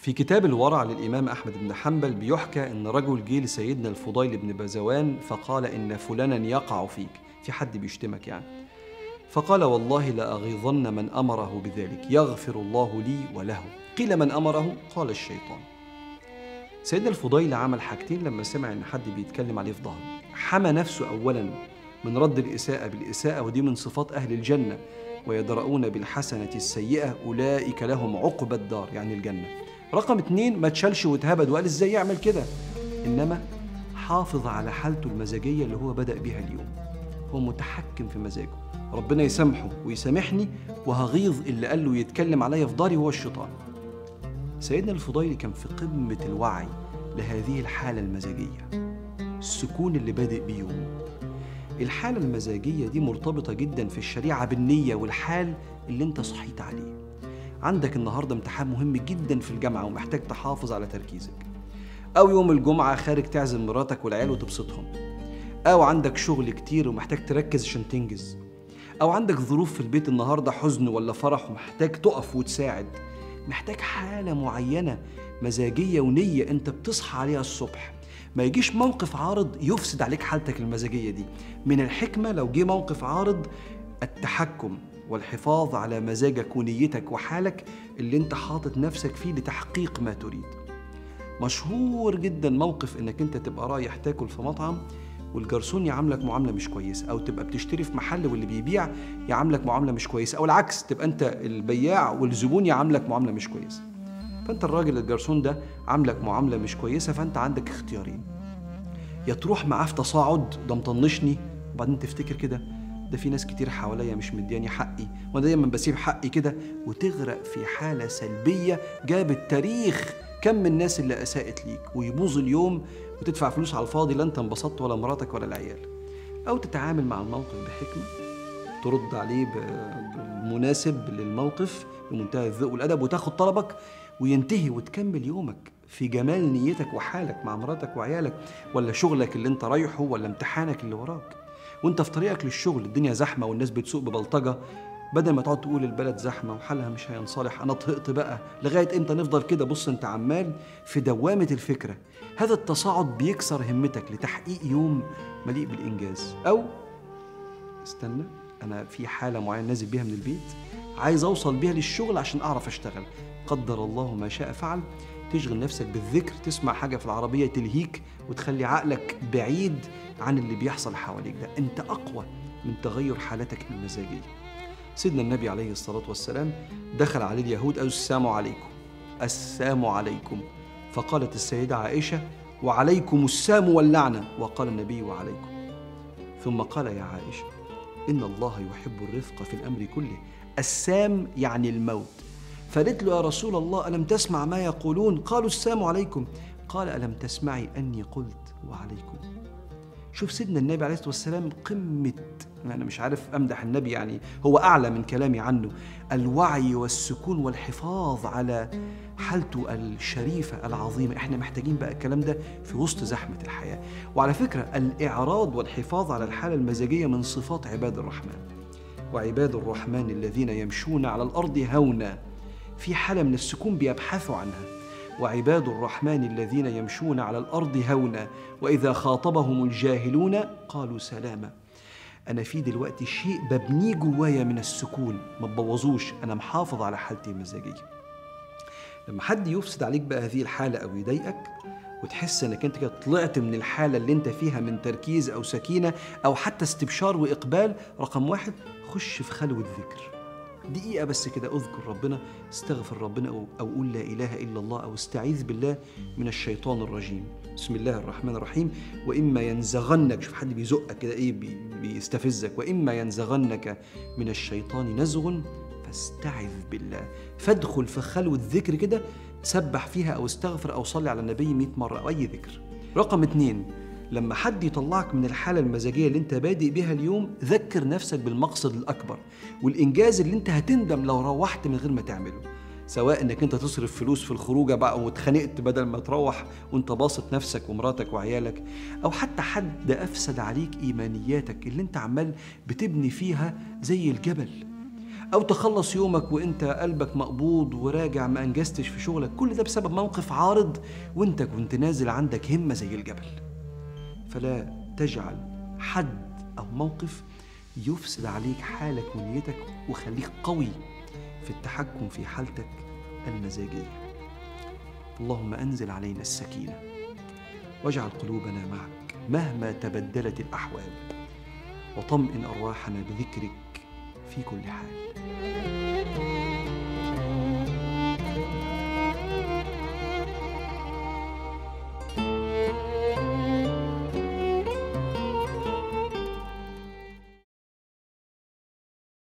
في كتاب الورع للإمام أحمد بن حنبل بيحكى أن رجل جه لسيدنا الفضيل بن بزوان فقال إن فلانا يقع فيك في حد بيشتمك يعني فقال والله لأغيظن من أمره بذلك يغفر الله لي وله قيل من أمره قال الشيطان سيدنا الفضيل عمل حاجتين لما سمع ان حد بيتكلم عليه في ظهره حمى نفسه اولا من رد الاساءه بالاساءه ودي من صفات اهل الجنه ويدرؤون بالحسنه السيئه اولئك لهم عقبى الدار يعني الجنه رقم اتنين ما تشالش واتهبد وقال ازاي يعمل كده انما حافظ على حالته المزاجيه اللي هو بدا بيها اليوم هو متحكم في مزاجه ربنا يسامحه ويسامحني وهغيظ اللي قال له يتكلم عليا في داري هو الشيطان سيدنا الفضيل كان في قمة الوعي لهذه الحالة المزاجية السكون اللي بادئ بيوم الحالة المزاجية دي مرتبطة جدا في الشريعة بالنية والحال اللي انت صحيت عليه عندك النهاردة امتحان مهم جدا في الجامعة ومحتاج تحافظ على تركيزك أو يوم الجمعة خارج تعزم مراتك والعيال وتبسطهم أو عندك شغل كتير ومحتاج تركز عشان تنجز أو عندك ظروف في البيت النهاردة حزن ولا فرح ومحتاج تقف وتساعد محتاج حالة معينة مزاجية ونية أنت بتصحى عليها الصبح ما يجيش موقف عارض يفسد عليك حالتك المزاجية دي من الحكمة لو جه موقف عارض التحكم والحفاظ على مزاجك ونيتك وحالك اللي انت حاطط نفسك فيه لتحقيق ما تريد مشهور جدا موقف انك انت تبقى رايح تاكل في مطعم والجرسون يعاملك معامله مش كويسه او تبقى بتشتري في محل واللي بيبيع يعاملك معامله مش كويسه او العكس تبقى انت البياع والزبون يعاملك معامله مش كويسه فانت الراجل الجرسون ده عاملك معامله مش كويسه فانت عندك اختيارين يا تروح معاه في تصاعد ده مطنشني وبعدين تفتكر كده ده في ناس كتير حواليا مش مدياني حقي وانا دايما بسيب حقي كده وتغرق في حاله سلبيه جابت تاريخ كم من الناس اللي اساءت ليك ويبوظ اليوم وتدفع فلوس على الفاضي لا انت انبسطت ولا مراتك ولا العيال او تتعامل مع الموقف بحكمه ترد عليه بالمناسب للموقف بمنتهى الذوق والادب وتاخد طلبك وينتهي وتكمل يومك في جمال نيتك وحالك مع مراتك وعيالك ولا شغلك اللي انت رايحه ولا امتحانك اللي وراك وانت في طريقك للشغل الدنيا زحمه والناس بتسوق ببلطجه بدل ما تقعد تقول البلد زحمه وحالها مش هينصلح انا طهقت بقى لغايه امتى نفضل كده بص انت عمال في دوامه الفكره هذا التصاعد بيكسر همتك لتحقيق يوم مليء بالانجاز او استنى انا في حاله معينه نازل بيها من البيت عايز اوصل بيها للشغل عشان اعرف اشتغل قدر الله ما شاء فعل تشغل نفسك بالذكر تسمع حاجه في العربيه تلهيك وتخلي عقلك بعيد عن اللي بيحصل حواليك ده انت اقوى من تغير حالتك المزاجيه سيدنا النبي عليه الصلاة والسلام دخل عليه اليهود قالوا السلام عليكم السلام عليكم فقالت السيدة عائشة وعليكم السام واللعنة وقال النبي وعليكم ثم قال يا عائشة إن الله يحب الرفق في الأمر كله السام يعني الموت فقالت له يا رسول الله ألم تسمع ما يقولون قالوا السلام عليكم قال ألم تسمعي أني قلت وعليكم شوف سيدنا النبي عليه الصلاة والسلام قمة أنا مش عارف أمدح النبي يعني هو أعلى من كلامي عنه الوعي والسكون والحفاظ على حالته الشريفة العظيمة إحنا محتاجين بقى الكلام ده في وسط زحمة الحياة وعلى فكرة الإعراض والحفاظ على الحالة المزاجية من صفات عباد الرحمن وعباد الرحمن الذين يمشون على الأرض هونا في حالة من السكون بيبحثوا عنها وعباد الرحمن الذين يمشون على الارض هونا واذا خاطبهم الجاهلون قالوا سلاما انا في دلوقتي شيء ببنيه جوايا من السكون ما تبوظوش انا محافظ على حالتي المزاجيه لما حد يفسد عليك بقى هذه الحاله او يضايقك وتحس انك انت كده طلعت من الحاله اللي انت فيها من تركيز او سكينه او حتى استبشار واقبال رقم واحد خش في خلوه ذكر دقيقة بس كده اذكر ربنا استغفر ربنا أو, أو قول لا إله إلا الله أو استعيذ بالله من الشيطان الرجيم بسم الله الرحمن الرحيم وإما ينزغنك شوف حد بيزقك كده إيه بيستفزك وإما ينزغنك من الشيطان نزغ فاستعذ بالله فادخل في خلوة ذكر كده سبح فيها أو استغفر أو صلي على النبي 100 مرة أو أي ذكر رقم اتنين لما حد يطلعك من الحالة المزاجية اللي انت بادئ بيها اليوم ذكر نفسك بالمقصد الأكبر والإنجاز اللي انت هتندم لو روحت من غير ما تعمله سواء انك انت تصرف فلوس في الخروجه بقى واتخانقت بدل ما تروح وانت باسط نفسك ومراتك وعيالك او حتى حد افسد عليك ايمانياتك اللي انت عمال بتبني فيها زي الجبل أو تخلص يومك وأنت قلبك مقبوض وراجع ما أنجزتش في شغلك كل ده بسبب موقف عارض وأنت كنت نازل عندك همة زي الجبل فلا تجعل حد أو موقف يفسد عليك حالك ونيتك وخليك قوي في التحكم في حالتك المزاجية اللهم أنزل علينا السكينة واجعل قلوبنا معك مهما تبدلت الأحوال وطمئن أرواحنا بذكرك في كل حال